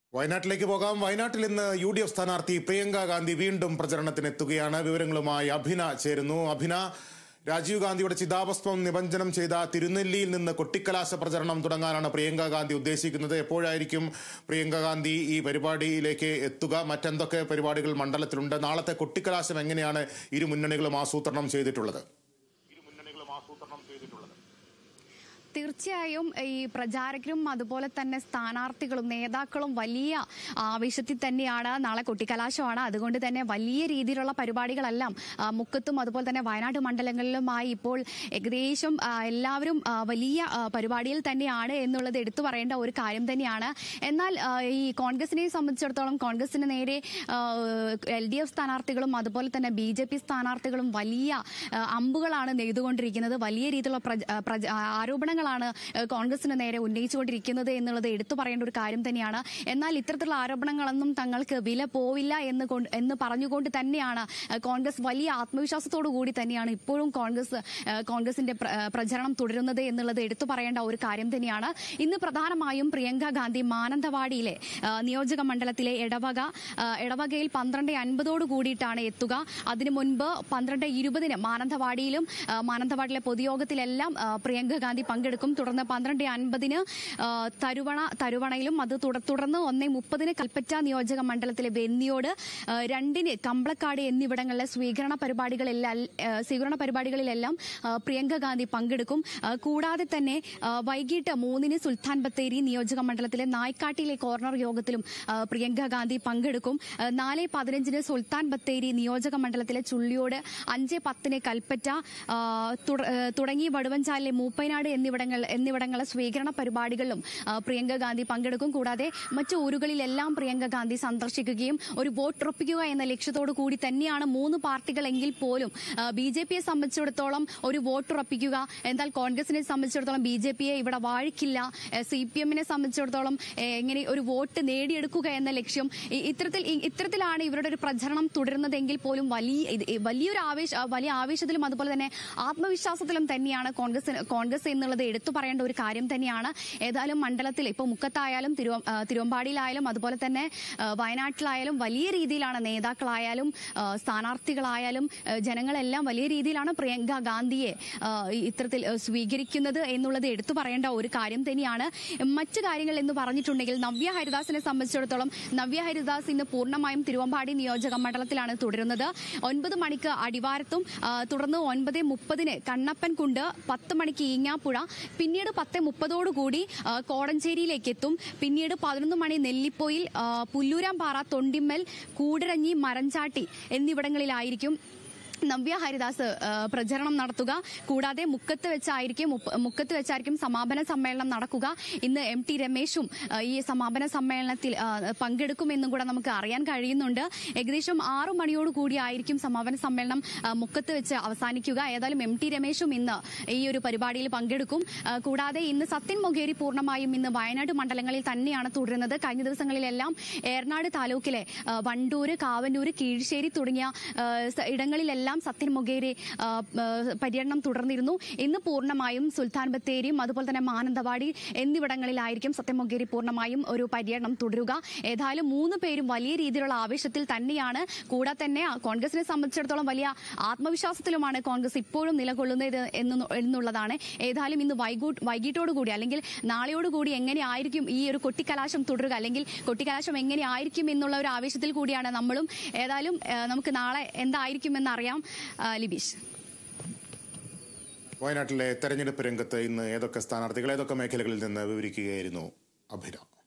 വയനാട്ടിലേക്ക് പോകാം വയനാട്ടിൽ ഇന്ന് യു ഡി എഫ് സ്ഥാനാർത്ഥി പ്രിയങ്ക ഗാന്ധി വീണ്ടും പ്രചരണത്തിനെത്തുകയാണ് വിവരങ്ങളുമായി അഭിന ചേരുന്നു അഭിന രാജീവ് ഗാന്ധിയുടെ ചിതാഭസ്മം നിബഞ്ജനം ചെയ്ത തിരുനെല്ലിയിൽ നിന്ന് കൊട്ടിക്കലാശ പ്രചരണം തുടങ്ങാനാണ് പ്രിയങ്ക ഗാന്ധി ഉദ്ദേശിക്കുന്നത് എപ്പോഴായിരിക്കും പ്രിയങ്ക ഗാന്ധി ഈ പരിപാടിയിലേക്ക് എത്തുക മറ്റെന്തൊക്കെ പരിപാടികൾ മണ്ഡലത്തിലുണ്ട് നാളത്തെ കൊട്ടിക്കലാശം എങ്ങനെയാണ് ഇരു മുന്നണികളും ആസൂത്രണം ചെയ്തിട്ടുള്ളത് ഇരു മുന്നണികളും ആസൂത്രണം ചെയ്തിട്ടുള്ളത് തീർച്ചയായും ഈ പ്രചാരകരും അതുപോലെ തന്നെ സ്ഥാനാർത്ഥികളും നേതാക്കളും വലിയ ആവേശത്തിൽ തന്നെയാണ് നാളെ കൊട്ടിക്കലാശമാണ് അതുകൊണ്ട് തന്നെ വലിയ രീതിയിലുള്ള പരിപാടികളെല്ലാം ആ, മുക്കത്തും അതുപോലെ തന്നെ വയനാട് മണ്ഡലങ്ങളിലുമായി ഇപ്പോൾ ഏകദേശം ആ, എല്ലാവരും ആ, വലിയ ആ, പരിപാടിയിൽ തന്നെയാണ് എന്നുള്ളത് എടുത്തു പറയേണ്ട ഒരു കാര്യം തന്നെയാണ് എന്നാൽ ആ, ഈ കോൺഗ്രസിനെ സംബന്ധിച്ചിടത്തോളം കോൺഗ്രസിന് നേരെ എൽ ഡി എഫ് സ്ഥാനാർത്ഥികളും അതുപോലെ തന്നെ ബി ജെ പി സ്ഥാനാർത്ഥികളും വലിയ ആ, അമ്പുകളാണ് നെയ്തുകൊണ്ടിരിക്കുന്നത് വലിയ രീതിയിലുള്ള പ്രച- ആ, പ്രച- ആ, ആരോപണങ്ങളാണ് ആ, കോൺഗ്രസിന് നേരെ ഉന്നയിച്ചുകൊണ്ടിരിക്കുന്നത് എന്നുള്ളത് എടുത്തു പറയേണ്ട ഒരു കാര്യം തന്നെയാണ് എന്നാൽ ഇത്തരത്തിലുള്ള ആരോപണങ്ങളൊന്നും തങ്ങൾക്ക് വില പോവില്ല എന്ന് കൊണ്ട് എന്ന് പറഞ്ഞുകൊണ്ട് തന്നെയാണ് ആ, കോൺഗ്രസ് വലിയ ആത്മവിശ്വാസത്തോടു കൂടി തന്നെയാണ് ഇപ്പോഴും കോൺഗ്രസ് ആ, കോൺഗ്രസിന്റെ പ്ര- ആ, പ്രചരണം തുടരുന്നത് എന്നുള്ളത് എടുത്തു പറയേണ്ട ഒരു കാര്യം തന്നെയാണ് ഇന്ന് പ്രധാനമായും പ്രിയങ്ക ഗാന്ധി മാനന്തവാടിയിലെ ആ, നിയോജക മണ്ഡലത്തിലെ എടവക ആ, എടവകയിൽ പന്ത്രണ്ട് അൻപതോട് കൂടിയിട്ടാണ് എത്തുക അതിനു മുൻപ് പന്ത്രണ്ട് ഇരുപതിന് മാനന്തവാടിയിലും ആ, മാനന്തവാടിയിലെ പൊതുയോഗത്തിലെല്ലാം ആ, പ്രിയങ്ക ഗാന്ധി പങ്കെടുക്കും തുടർന്ന് പന്ത്രണ്ട് അൻപതിന് ആ, തരുവണ തരുവണയിലും അത് തുട- തുടർന്ന് ഒന്നേ മുപ്പതിന് കൽപ്പറ്റ നിയോജക മണ്ഡലത്തിലെ വെന്നിയോട് ആ, രണ്ടിന് കമ്പളക്കാട് എന്നിവിടങ്ങളിലെ സ്വീകരണ പരിപാടികളെല്ലാം ആ, സ്വീകരണ പരിപാടികളിലെല്ലാം ആ, പ്രിയങ്ക ഗാന്ധി പങ്കെടുക്കും ആ, കൂടാതെ തന്നെ ആ, വൈകിട്ട് മൂന്നിന് സുൽത്താൻ ബത്തേരി നിയോജക മണ്ഡലത്തിലെ നായ്ക്കാട്ടിലെ കോർണർ യോഗത്തിലും ആ, പ്രിയങ്ക ഗാന്ധി പങ്കെടുക്കും ആ, നാല് പതിനഞ്ചിന് സുൽത്താൻ ബത്തേരി നിയോജക മണ്ഡലത്തിലെ ചുള്ളിയോട് അഞ്ച് പത്തിന് കൽപ്പറ്റ ആ, തുട- ആ, തുടങ്ങി വടുവഞ്ചാലിലെ മൂപ്പൈനാട് എന്നിവിടങ്ങൾ എന്നിവിടങ്ങളിലെ സ്വീകരണ പരിപാടികളിലും ആ, പ്രിയങ്ക ഗാന്ധി പങ്കെടുക്കും കൂടാതെ മറ്റു ഊരുകളിലെല്ലാം പ്രിയങ്ക ഗാന്ധി സന്ദർശിക്കുകയും ഒരു വോട്ട് ഉറപ്പിക്കുക എന്ന ലക്ഷ്യത്തോടു കൂടി തന്നെയാണ് മൂന്ന് പാർട്ടികളെങ്കിൽ പോലും ബി ജെ പിയെ സംബന്ധിച്ചിടത്തോളം ഒരു വോട്ട് ഉറപ്പിക്കുക എന്നാൽ കോൺഗ്രസിനെ സംബന്ധിച്ചിടത്തോളം ബി ജെ പിയെ ഇവിടെ വാഴിക്കില്ല സി പി എമ്മിനെ സംബന്ധിച്ചിടത്തോളം ഏ, എങ്ങനെ ഒരു വോട്ട് നേടിയെടുക്കുക എന്ന ലക്ഷ്യം ഇ- ഇത്തരത്തിൽ ഇ- ഇത്തരത്തിലാണ് ഇവരുടെ ഒരു പ്രചരണം തുടരുന്നതെങ്കിൽ പോലും വലിയ ഇത് വലിയൊരു ആവേശ വലിയ ആവേശത്തിലും അതുപോലെ തന്നെ ആത്മവിശ്വാസത്തിലും തന്നെയാണ് കോൺഗ്രസ് കോൺഗ്രസ് എന്നുള്ളത് എടുത്തു പറയേണ്ട ഒരു കാര്യം തന്നെയാണ് ഏതായാലും മണ്ഡലത്തിൽ ഇപ്പോൾ മുക്കത്തായാലും തിരുവ ആ, തിരുവമ്പാടിയിലായാലും അതുപോലെ തന്നെ ആ, വയനാട്ടിലായാലും വലിയ രീതിയിലാണ് നേതാക്കളായാലും ആ, സ്ഥാനാർത്ഥികളായാലും ആ, ജനങ്ങളെല്ലാം വലിയ രീതിയിലാണ് പ്രിയങ്ക ഗാന്ധിയെ ആ, ഇത്തരത്തിൽ ആ, സ്വീകരിക്കുന്നത് എന്നുള്ളത് എടുത്തു പറയേണ്ട ഒരു കാര്യം തന്നെയാണ് മറ്റു കാര്യങ്ങൾ എന്ന് പറഞ്ഞിട്ടുണ്ടെങ്കിൽ നവ്യ ഹരിദാസിനെ സംബന്ധിച്ചിടത്തോളം നവ്യ ഹരിദാസ് ഇന്ന് പൂർണ്ണമായും തിരുവമ്പാടി നിയോജക മണ്ഡലത്തിലാണ് തുടരുന്നത് ഒൻപത് മണിക്ക് അടിവാരത്തും ആ, തുടർന്ന് ഒൻപത് മുപ്പതിന് കണ്ണപ്പൻകുണ്ട് പത്ത് മണിക്ക് ഈങ്ങാപ്പുഴ പിന്നീട് പത്ത് മുപ്പതോടുകൂടി ആ, കോടഞ്ചേരിയിലേക്ക് എത്തും പിന്നീട് പതിനൊന്ന് മണി നെല്ലിപ്പോയിൽ ആ, പുല്ലൂരാംപാറ തൊണ്ടിമ്മൽ കൂടരഞ്ഞി മരഞ്ചാട്ടി എന്നിവിടങ്ങളിലായിരിക്കും നവ്യ ഹരിദാസ് ആ, പ്രചരണം നടത്തുക കൂടാതെ മുക്കത്ത് വെച്ചായിരിക്കും മുപ്പ- മുക്കത്ത് വെച്ചായിരിക്കും സമാപന സമ്മേളനം നടക്കുക ഇന്ന് എം ടി രമേശും ആ, ഈ സമാപന സമ്മേളനത്തിൽ ആ, പങ്കെടുക്കുമെന്നും കൂടെ നമുക്ക് അറിയാൻ കഴിയുന്നുണ്ട് ഏകദേശം ആറു മണിയോട് കൂടിയായിരിക്കും സമാപന സമ്മേളനം ആ, മുക്കത്ത് വെച്ച് അവസാനിക്കുക ഏതായാലും എം ടി രമേശും ഇന്ന് ഈ ഒരു പരിപാടിയിൽ പങ്കെടുക്കും ആ, കൂടാതെ ഇന്ന് സത്യൻ മൊകേരി പൂർണ്ണമായും ഇന്ന് വയനാട് മണ്ഡലങ്ങളിൽ തന്നെയാണ് തുടരുന്നത് കഴിഞ്ഞ ദിവസങ്ങളിലെല്ലാം ഏറനാട് താലൂക്കിലെ ആ, വണ്ടൂര് കാവന്നൂര് കീഴ്ശ്ശേരി തുടങ്ങിയ ആ, സ- ഇടങ്ങളിലെല്ലാം സത്യൻ മൊകേരി ആ, ആ, പര്യടനം തുടർന്നിരുന്നു ഇന്ന് പൂർണ്ണമായും സുൽത്താൻ ബത്തേരിയും അതുപോലെ തന്നെ മാനന്തവാടി എന്നിവിടങ്ങളിലായിരിക്കും സത്യൻ മൊകേരി പൂർണ്ണമായും ഒരു പര്യടനം തുടരുക ഏതായാലും മൂന്ന് പേരും വലിയ രീതിയിലുള്ള ആവേശത്തിൽ തന്നെയാണ് കൂടാതെ തന്നെ ആ, കോൺഗ്രസിനെ സംബന്ധിച്ചിടത്തോളം വലിയ ആത്മവിശ്വാസത്തിലുമാണ് കോൺഗ്രസ് ഇപ്പോഴും നിലകൊള്ളുന്നത് എന്ന് എന്നുള്ളതാണ് ഏതായാലും ഇന്ന് വൈകൂ- വൈകിട്ടോടുകൂടി അല്ലെങ്കിൽ നാളെയോടുകൂടി എങ്ങനെയായിരിക്കും ഈ ഒരു കൊട്ടിക്കലാശം തുടരുക അല്ലെങ്കിൽ കൊട്ടിക്കലാശം എങ്ങനെയായിരിക്കും എന്നുള്ള ഒരു ആവേശത്തിൽ കൂടിയാണ് നമ്മളും ഏതായാലും ആ, നമുക്ക് നാളെ എന്തായിരിക്കുമെന്ന് അറിയാം ആ, ലിബീഷ് വയനാട്ടിലെ തെരഞ്ഞെടുപ്പ് രംഗത്ത് ഇന്ന് ഏതൊക്കെ സ്ഥാനാർത്ഥികൾ ഏതൊക്കെ മേഖലകളിൽ നിന്ന് വിവരിക്കുകയായിരുന്നു അഭിന